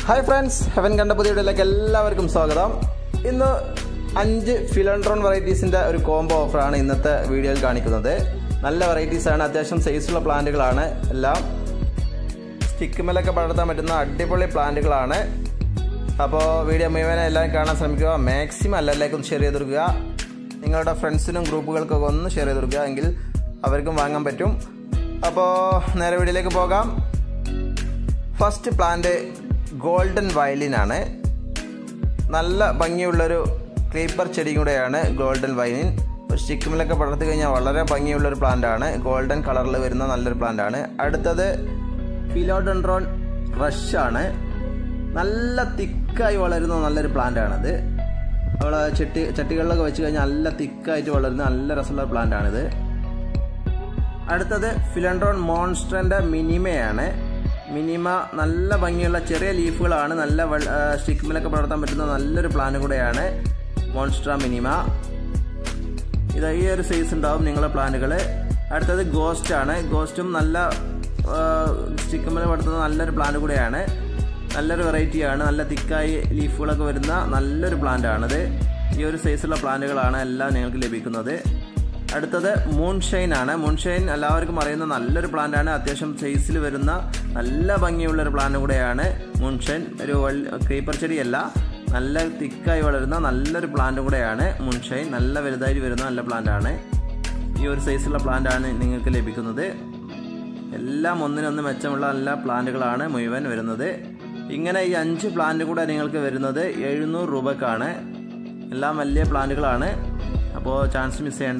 hi friends heaven കണ്ട പുതിയ വീഡിയോയിലേക്ക് എല്ലാവർക്കും സ്വാഗതം ഇന്ന് അഞ്ച് ഫിലൻഡ്രോൺ വെറൈറ്റീസിൻ്റെ ഒരു കോംബോ ഓഫറാണ് ഇന്നത്തെ വീഡിയോയിൽ കാണിക്കുന്നത് നല്ല വെറൈറ്റീസ് ആണ് അത്യാവശ്യം സൈസുള്ള പ്ലാന്റുകളാണ് എല്ലാം സ്റ്റിക്കുമേലൊക്കെ പടർത്താൻ പറ്റുന്ന അടിപൊളി പ്ലാന്റുകളാണ് അപ്പോൾ വീഡിയോ മുഴുവൻ എല്ലാവരും കാണാൻ ശ്രമിക്കുക മാക്സിമം എല്ലാവരിലേക്കും ഷെയർ ചെയ്ത് കൊടുക്കുക നിങ്ങളുടെ ഫ്രണ്ട്സിനും ഗ്രൂപ്പുകൾക്കൊക്കെ ഒന്ന് ഷെയർ ചെയ്ത് കൊടുക്കുക എങ്കിൽ അവർക്കും വാങ്ങാൻ പറ്റും അപ്പോൾ നേരെ വീഡിയോയിലേക്ക് പോകാം ഫസ്റ്റ് പ്ലാന്റ് ഗോൾഡൻ വയലിൻ ആണ് നല്ല ഭംഗിയുള്ളൊരു ക്രീപ്പർ ചെടിയും കൂടെയാണ് ഗോൾഡൻ വയലിൻ സ്റ്റിക്കുമിലൊക്കെ പടർത്തി കഴിഞ്ഞാൽ വളരെ ഭംഗിയുള്ളൊരു പ്ലാന്റ് ആണ് ഗോൾഡൻ കളറിൽ വരുന്ന നല്ലൊരു പ്ലാന്റ് ആണ് അടുത്തത് ഫിലോഡൻഡ്രോൺ റഷ് ആണ് നല്ല തിക്കായി വളരുന്ന നല്ലൊരു പ്ലാന്റ് ആണത് നമ്മൾ ചെട്ടി ചട്ടികളിലൊക്കെ വെച്ച് കഴിഞ്ഞാൽ നല്ല തിക്കായിട്ട് വളരുന്ന നല്ല രസമുള്ള പ്ലാന്റ് ആണിത് അടുത്തത് ഫിലൻഡ്രോൺ മോൺസ്റ്ററിൻ്റെ മിനിമയാണ് മിനിമ നല്ല ഭംഗിയുള്ള ചെറിയ ലീഫുകളാണ് നല്ല സ്റ്റിക്കുമിലൊക്കെ പടർത്താൻ പറ്റുന്ന നല്ലൊരു പ്ലാന്റ് കൂടെയാണ് മോൺസ്ട്ര മിനിമ ഇത് ഈ ഒരു സൈസ് ഉണ്ടാവും നിങ്ങളുടെ പ്ലാന്റുകൾ അടുത്തത് ഗോസ്റ്റ് ആണ് ഗോസ്റ്റും നല്ല സ്റ്റിക്കുമിൽ പടർത്തുന്ന നല്ലൊരു പ്ലാന്റ് കൂടെയാണ് നല്ലൊരു വെറൈറ്റിയാണ് നല്ല തിക്കായി ലീഫുകളൊക്കെ വരുന്ന നല്ലൊരു പ്ലാന്റ് ആണിത് ഈ ഒരു സൈസുള്ള പ്ലാന്റുകളാണ് എല്ലാം നിങ്ങൾക്ക് ലഭിക്കുന്നത് അടുത്തത് മൂൺഷൈൻ ആണ് മൂൺഷൈൻ എല്ലാവർക്കും അറിയുന്ന നല്ലൊരു പ്ലാന്റ് ആണ് അത്യാവശ്യം സൈസിൽ വരുന്ന നല്ല ഭംഗിയുള്ള ഒരു പ്ലാന്റ് കൂടെയാണ് മൂൺഷൈൻ ഒരു ക്രീപ്പർ ചെടിയല്ല നല്ല തിക്കായി വളരുന്ന നല്ലൊരു പ്ലാന്റ് കൂടെയാണ് മൂൺഷൈൻ നല്ല വലുതായി വരുന്ന നല്ല പ്ലാന്റ് ആണ് ഈ ഒരു സൈസുള്ള പ്ലാന്റ് ആണ് നിങ്ങൾക്ക് ലഭിക്കുന്നത് എല്ലാം ഒന്നിനൊന്ന് മെച്ചമുള്ള നല്ല പ്ലാന്റുകളാണ് മുഴുവൻ വരുന്നത് ഇങ്ങനെ ഈ അഞ്ച് പ്ലാന്റ് കൂടെ നിങ്ങൾക്ക് വരുന്നത് എഴുന്നൂറ് രൂപക്കാണ് എല്ലാം വലിയ പ്ലാന്റുകളാണ് അപ്പോൾ ചാൻസ് മിസ് ചെയ്യേണ്ട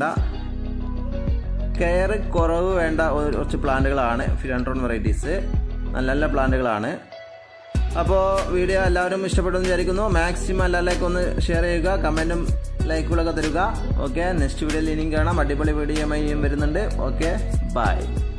കെയർ കുറവ് വേണ്ട കുറച്ച് പ്ലാന്റുകളാണ് ഫിലൻഡ്രോൺ വെറൈറ്റീസ് നല്ല നല്ല പ്ലാന്റുകളാണ് അപ്പോൾ വീഡിയോ എല്ലാവരും ഇഷ്ടപ്പെട്ടു വിചാരിക്കുന്നു മാക്സിമം എല്ലാവരിലേക്കും ഒന്ന് ഷെയർ ചെയ്യുക കമൻറ്റും ലൈക്കുകളൊക്കെ തരിക ഓക്കെ നെക്സ്റ്റ് വീഡിയോയിൽ ഇനിയും കാണാം അടിപൊളി വീഡിയോ ഇനിയും വരുന്നുണ്ട് ഓക്കെ ബൈ